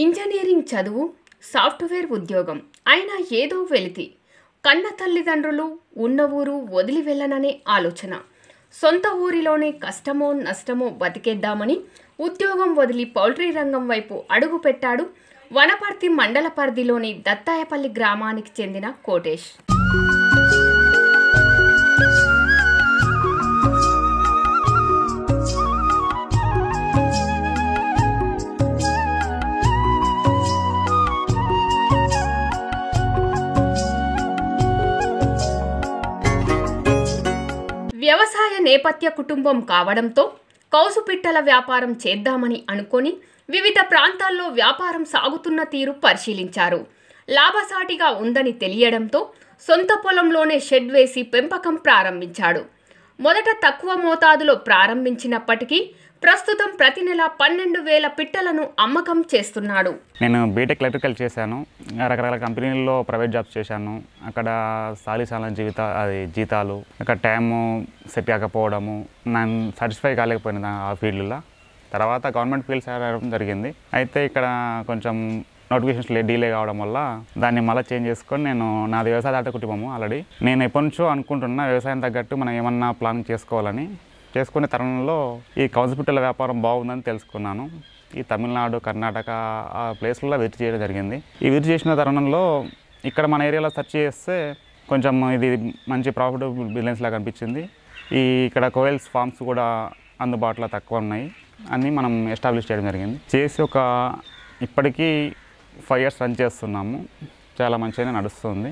engineering చదువు software ఉద్యోగం అయినా ఏదో వెలితి కన్న తల్లిదండ్రులు ఉన్న ఊరు వదిలి వెళ్ళననే ఆలోచన సొంత ఊరిలోనే కష్టమో నష్టమో బతికేద్దామని ఉద్యోగం వదిలి పౌల్ట్రీ రంగం వైపు అడుగు పెట్టాడు వనపర్తి మండల పరిధిలోని దత్తాయపల్లి గ్రామానికి చెందిన కోటేష్ వ్యవసాయ నేపథ్య కుటుంబం కావడంతో కౌసుపిట్టల వ్యాపారం చేద్దామని అనుకొని వివిధ ప్రాంతాల్లో వ్యాపారం సాగుతున్న తీరు పరిశీలించారు లాభసాటిగా ఉందని తెలియడంతో సొంత పొలంలోనే షెడ్ వేసి పెంపకం ప్రారంభించాడు మొదట తక్కువ మోతాదులో ప్రారంభించినప్పటికీ ప్రస్తుతం ప్రతి నెల పన్నెండు వేల పిట్టలను అమ్మకం చేస్తున్నాడు నేను బీటెక్ ఎలక్ట్రికల్ చేశాను రకరకాల కంపెనీల్లో ప్రైవేట్ జాబ్స్ చేశాను అక్కడ సాలిసాల జీవిత అది జీతాలు అక్కడ టైము సెట్ కాకపోవడము నేను సాటిస్ఫై కాలేకపోయినా ఆ ఫీల్డ్లో తర్వాత గవర్నమెంట్ ఫీల్డ్ చేయడం జరిగింది అయితే ఇక్కడ కొంచెం నోటిఫికేషన్స్ లే డీలే కావడం వల్ల దాన్ని మళ్ళీ చేంజ్ చేసుకొని నేను నాది వ్యవసాయ దాట కుటుంబము ఆల్రెడీ నేను ఎప్పటి నుంచో అనుకుంటున్నా వ్యవసాయం తగ్గట్టు మనం ఏమన్నా ప్లాన్ చేసుకోవాలని చేసుకునే తరుణంలో ఈ కౌన్సిపిటల్ వ్యాపారం బాగుందని తెలుసుకున్నాను ఈ తమిళనాడు కర్ణాటక ఆ ప్లేస్లలో విజిట్ చేయడం జరిగింది ఈ విజిట్ చేసిన తరుణంలో ఇక్కడ మన ఏరియాలో సెర్చ్ చేస్తే కొంచెం ఇది మంచి ప్రాఫిటబుల్ బిజినెస్ లాగా అనిపించింది ఈ ఇక్కడ కోయల్స్ ఫార్మ్స్ కూడా అందుబాటులో తక్కువ ఉన్నాయి అన్నీ మనం ఎస్టాబ్లిష్ చేయడం జరిగింది చేసి ఒక ఇప్పటికీ ఫైవ్ ఇయర్స్ రన్ చేస్తున్నాము చాలా మంచిగానే నడుస్తుంది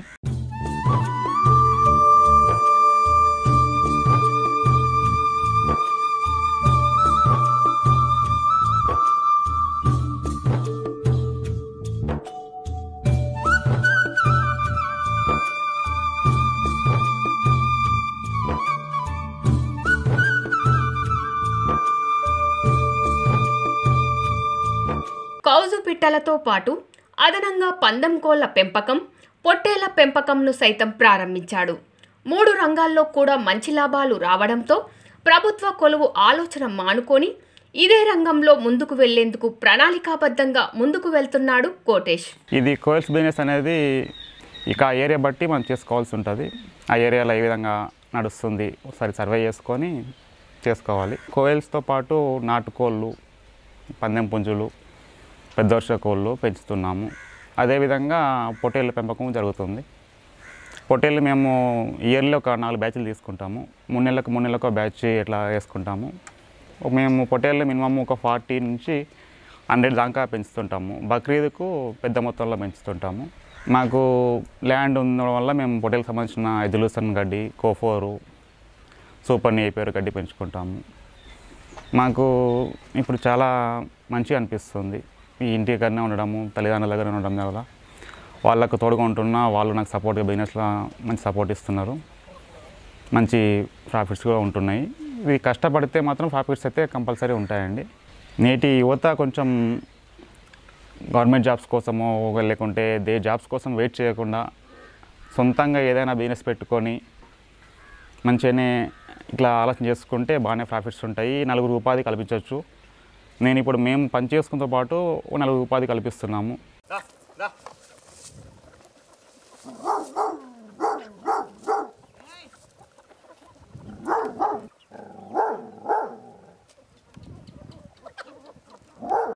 కౌజు పిట్టలతో పాటు అదనంగా పందెం కోళ్ల పెంపకం పొట్టేళ్ల పెంపకంను సైతం ప్రారంభించాడు మూడు రంగాల్లో కూడా మంచి లాభాలు రావడంతో ప్రభుత్వ కొలువు ఆలోచన మానుకొని ఇదే రంగంలో ముందుకు వెళ్లేందుకు ప్రణాళికాబద్ధంగా ముందుకు వెళ్తున్నాడు కోటేష్ ఇది కోయల్స్ బిజినెస్ అనేది ఇక ఆ ఏరియా బట్టి మనం చేసుకోవాల్సి ఉంటుంది ఆ ఏరియాలో ఏ విధంగా నడుస్తుంది ఒకసారి సర్వే చేసుకొని చేసుకోవాలి కోయల్స్తో పాటు నాటుకోళ్ళు పందెం పుంజులు పెద్ద వర్ష కోళ్ళు పెంచుతున్నాము అదేవిధంగా పొట్టేళ్ళ పెంపకం జరుగుతుంది పొట్టేళ్ళు మేము ఇయర్లీ ఒక నాలుగు బ్యాచ్లు తీసుకుంటాము మూడు నెలలకు మూడు నెలలకు ఒక బ్యాచ్ ఇట్లా వేసుకుంటాము మేము పొట్టేళ్ళు మినిమం ఒక ఫార్టీ నుంచి హండ్రెడ్ దాకా పెంచుతుంటాము బక్రీద్కు పెద్ద మొత్తంలో పెంచుతుంటాము మాకు ల్యాండ్ ఉండడం వల్ల మేము పొట్టేలకు సంబంధించిన ఎదులుసన్ గడ్డి కోఫోరు సూపర్ నేపేరు గడ్డి పెంచుకుంటాము మాకు ఇప్పుడు చాలా మంచిగా అనిపిస్తుంది ఈ ఇంటి దగ్గరనే ఉండడము తల్లిదండ్రుల దగ్గర ఉండడం వల్ల వాళ్ళకు తోడుగా ఉంటున్నా వాళ్ళు నాకు సపోర్ట్గా బిజినెస్లో మంచి సపోర్ట్ ఇస్తున్నారు మంచి ప్రాఫిట్స్ కూడా ఉంటున్నాయి ఇవి కష్టపడితే మాత్రం ప్రాఫిట్స్ అయితే కంపల్సరీ ఉంటాయండి నేటి యువత కొంచెం గవర్నమెంట్ జాబ్స్ కోసమో లేకుంటే దే జాబ్స్ కోసం వెయిట్ చేయకుండా సొంతంగా ఏదైనా బిజినెస్ పెట్టుకొని మంచిగానే ఇట్లా ఆలోచన చేసుకుంటే బాగానే ప్రాఫిట్స్ ఉంటాయి నలుగురు ఉపాధి కల్పించవచ్చు నేను ఇప్పుడు మేము పని చేసుకున్నతో పాటు ఓ నలుగురు ఉపాధి కల్పిస్తున్నాము